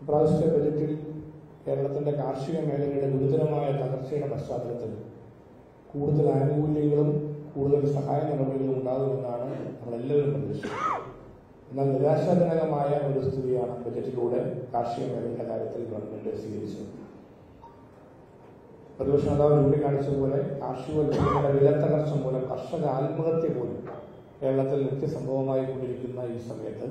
ഇപ്രാവശ്യത്തെ ബജറ്റിൽ കേരളത്തിന്റെ കാർഷിക മേഖലയുടെ ഗുരുതരമായ തകർച്ചയുടെ പശ്ചാത്തലത്തിൽ കൂടുതൽ ആനുകൂല്യങ്ങളും കൂടുതൽ സഹായ നടപടികളും ഉണ്ടാകുമെന്നാണ് നമ്മളെല്ലാവരും പ്രതീക്ഷിക്കുന്നത് എന്നാൽ നിരാശാജനകമായ ഒരു സ്ഥിതിയാണ് ബജറ്റിലൂടെ കാർഷിക മേഖലയുടെ കാര്യത്തിൽ ഗവൺമെന്റ് സ്വീകരിച്ചത് പ്രതിപക്ഷ നേതാവ് ചൂണ്ടിക്കാണിച്ചതുപോലെ കാർഷികോൽപ്പന്നങ്ങളുടെ വില തകർച്ച മൂലം കർഷക ആത്മഹത്യ പോലും കേരളത്തിൽ നിത്യസംഭവമായി കൊണ്ടിരിക്കുന്ന ഈ സമയത്ത്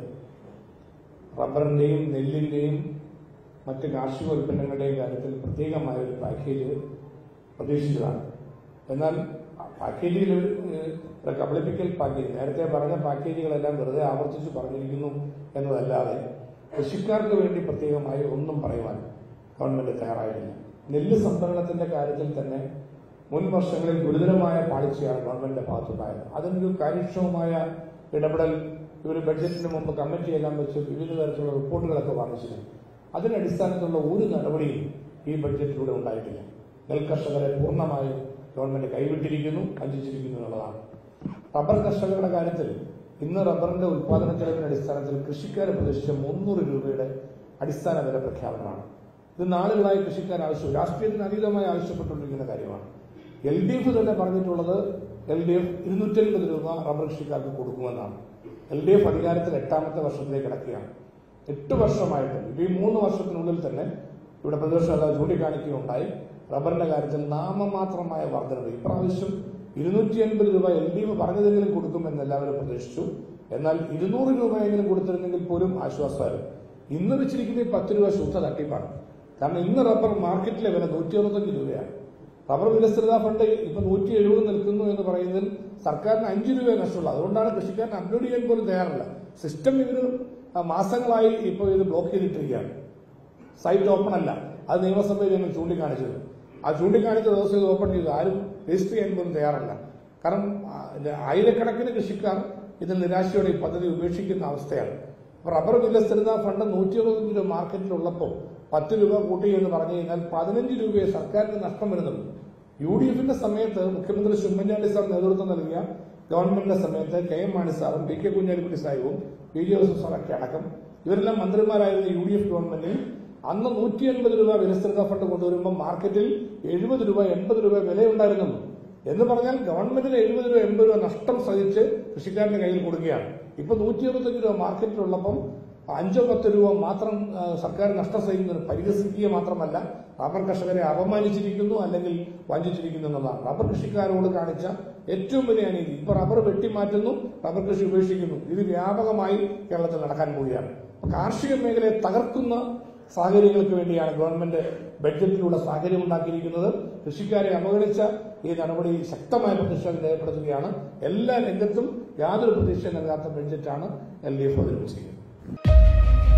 റബ്ബറിന്റെയും നെല്ലിന്റെയും മറ്റ് കാർഷികോൽപ്പന്നങ്ങളുടെയും കാര്യത്തിൽ പ്രത്യേകമായ ഒരു പാക്കേജ് പ്രതീക്ഷിച്ചതാണ് എന്നാൽ പാക്കേജിൽ ഒരു ഒരു കബളിപ്പിക്കൽ പാക്കേജ് നേരത്തെ പറഞ്ഞ പാക്കേജുകളെല്ലാം വെറുതെ ആവർത്തിച്ച് പറഞ്ഞിരിക്കുന്നു എന്നതല്ലാതെ കൃഷിക്കാർക്ക് വേണ്ടി പ്രത്യേകമായി ഒന്നും പറയുവാൻ ഗവൺമെന്റ് തയ്യാറായിട്ടില്ല നെല്ല് സംഭരണത്തിന്റെ കാര്യത്തിൽ തന്നെ മുൻ വർഷങ്ങളിൽ ഗുരുതരമായ പാളിച്ചയാണ് ഗവൺമെന്റിന്റെ ഭാഗത്തുണ്ടായത് അതിനൊരു കാര്യക്ഷമമായ ഇടപെടൽ ഇവർ ബഡ്ജറ്റിന് മുമ്പ് കമ്മിറ്റി എല്ലാം വെച്ച് വിവിധ തരത്തിലുള്ള റിപ്പോർട്ടുകളൊക്കെ വാങ്ങിച്ചിരുന്നു അതിന്റെ അടിസ്ഥാനത്തിലുള്ള ഒരു നടപടിയും ഈ ബഡ്ജറ്റിലൂടെ ഉണ്ടായിട്ടില്ല നെൽകർഷകരെ പൂർണ്ണമായും ഗവൺമെന്റ് കൈവിട്ടിരിക്കുന്നു വഞ്ചിച്ചിരിക്കുന്നു എന്നുള്ളതാണ് റബ്ബർ കർഷകരുടെ കാര്യത്തിൽ ഇന്ന് റബ്ബറിന്റെ ഉത്പാദന ചെലവിന്റെ അടിസ്ഥാനത്തിൽ കൃഷിക്കാരെ പ്രതീക്ഷിച്ച മുന്നൂറ് രൂപയുടെ അടിസ്ഥാന വില പ്രഖ്യാപനമാണ് ഇത് നാളുകളായി കൃഷിക്കാർ ആവശ്യം രാഷ്ട്രീയത്തിന് അതീതമായി ആവശ്യപ്പെട്ടുകൊണ്ടിരിക്കുന്ന കാര്യമാണ് എൽ ഡി എഫ് തന്നെ പറഞ്ഞിട്ടുള്ളത് എൽ ഡി എഫ് ഇരുന്നൂറ്റൻപത് രൂപ റബ്ബർ കൃഷിക്കാർക്ക് കൊടുക്കുമെന്നാണ് എൽ ഡി എഫ് അധികാരത്തിൽ എട്ടാമത്തെ വർഷത്തിലേക്ക് കിടക്കുകയാണ് എട്ട് വർഷമായിട്ട് ഇപ്പൊ ഈ മൂന്ന് വർഷത്തിനുള്ളിൽ തന്നെ ഇവിടെ പ്രതിപക്ഷ നേതാവ് ചൂണ്ടിക്കാണിക്കുകയുണ്ടായി റബ്ബറിന്റെ കാര്യത്തിൽ നാമമാത്രമായ വർധനവ് ഇപ്രാവശ്യം ഇരുന്നൂറ്റി അൻപത് രൂപ എൽ ഡി എഫ് പറഞ്ഞതെങ്കിലും കൊടുക്കുമെന്ന് എല്ലാവരും പ്രതീക്ഷിച്ചു എന്നാൽ ഇരുന്നൂറ് രൂപയെങ്കിലും കൊടുത്തിരുന്നെങ്കിൽ പോലും ആശ്വാസമായിരുന്നു ഇന്ന് വെച്ചിരിക്കുന്ന ഈ പത്ത് രൂപ ശുദ്ധ തട്ടിപ്പാണ് കാരണം ഇന്ന് റബ്ബർ മാർക്കറ്റിലെ വില നൂറ്റി അറുപത്തഞ്ച് രൂപയാണ് റബ്ബർ വികസിത ഫണ്ട് ഇപ്പൊ നൂറ്റി എഴുപത് നിൽക്കുന്നു എന്ന് പറയുന്നതിൽ സർക്കാരിന് അഞ്ച് രൂപ നഷ്ടമുള്ളൂ അതുകൊണ്ടാണ് കൃഷിക്കാരൻ അപ്ലോഡ് ചെയ്യാൻ പോലും തയ്യാറല്ല സിസ്റ്റം ഇവര് മാസങ്ങളായി ഇപ്പോൾ ഇത് ബ്ലോക്ക് ചെയ്തിട്ടിരിക്കുകയാണ് സൈറ്റ് ഓപ്പൺ അല്ല അത് നിയമസഭയിൽ ഞങ്ങൾ ചൂണ്ടിക്കാണിച്ചത് ആ ചൂണ്ടിക്കാണിച്ച ദിവസം ഇത് ഓപ്പൺ ചെയ്തു ആരും രജിസ്റ്റർ ചെയ്യാൻ പോലും തയ്യാറല്ല കാരണം ആ, ഇത് ആയിരക്കണക്കിന് കൃഷിക്കാർ ഇതിൽ നിരാശയോടെ ഈ പദ്ധതി ഉപേക്ഷിക്കുന്ന അവസ്ഥയാണ് അപ്പൊ റബ്ബർ വികസന ഫണ്ട് നൂറ്റി അറുപത്തഞ്ച് രൂപ മാർക്കറ്റിലുള്ളപ്പോൾ പത്ത് രൂപ കൂട്ടി എന്ന് പറഞ്ഞു കഴിഞ്ഞാൽ പതിനഞ്ച് രൂപയെ സർക്കാരിന് നഷ്ടം വരുന്നുള്ളൂ യു ഡി എഫിന്റെ സമയത്ത് മുഖ്യമന്ത്രി ഉമ്മൻചാണ്ടി സാർ നേതൃത്വം നൽകിയ ഗവൺമെന്റിന്റെ സമയത്ത് കെ എം മാണി സാറും പി കെ കുഞ്ഞാലിക്കുട്ടി സാഹിബും പി ജെ ജോസഫ് സാറൊക്കെ അടക്കം ഇവരെല്ലാം മന്ത്രിമാരായിരുന്ന യു ഡി എഫ് ഗവൺമെന്റിൽ അന്ന് നൂറ്റി എൺപത് രൂപ വികസന ഫണ്ട് കൊണ്ടുവരുമ്പോൾ മാർക്കറ്റിൽ എഴുപത് രൂപ എൺപത് രൂപ വിലയുണ്ടായിരുന്നുള്ളൂ എന്ന് പറഞ്ഞാൽ ഗവൺമെന്റിന് എഴുപത് രൂപ എൺപത് രൂപ നഷ്ടം സഹിച്ച് കൃഷിക്കാരന്റെ കയ്യിൽ കൊടുക്കുകയാണ് ഇപ്പൊ നൂറ്റി അറുപത്തഞ്ച് രൂപ മാർക്കറ്റിലുള്ളപ്പം അഞ്ചോ പത്ത് രൂപ മാത്രം ആ, സർക്കാർ നഷ്ടം സഹിക്കുന്നത് പരിഹസിക്കുക മാത്രമല്ല റബ്ബർ കർഷകരെ അപമാനിച്ചിരിക്കുന്നു അല്ലെങ്കിൽ വഞ്ചിച്ചിരിക്കുന്നു എന്നതാണ് റബ്ബർ കൃഷിക്കാരോട് കാണിച്ച ഏറ്റവും വലിയ അനീതി ഇപ്പൊ റബ്ബർ വെട്ടിമാറ്റുന്നു റബ്ബർ കൃഷി ഉപേക്ഷിക്കുന്നു ഇത് വ്യാപകമായി കേരളത്തിൽ നടക്കാൻ പോവുകയാണ് അപ്പൊ കാർഷിക മേഖലയെ തകർക്കുന്ന സാഹചര്യങ്ങൾക്ക് വേണ്ടിയാണ് ഗവൺമെന്റ് ബഡ്ജറ്റിലൂടെ സാഹചര്യം ഉണ്ടാക്കിയിരിക്കുന്നത് കൃഷിക്കാരെ അവഗണിച്ച ഈ നടപടി ശക്തമായ പ്രതിഷേധം രേഖപ്പെടുത്തുകയാണ് എല്ലാ രംഗത്തും യാതൊരു പ്രതീക്ഷ നൽകാത്ത ബഡ്ജറ്റാണ് എൽ ഡി എഫ് അവതരിപ്പിച്ചിരിക്കുന്നത്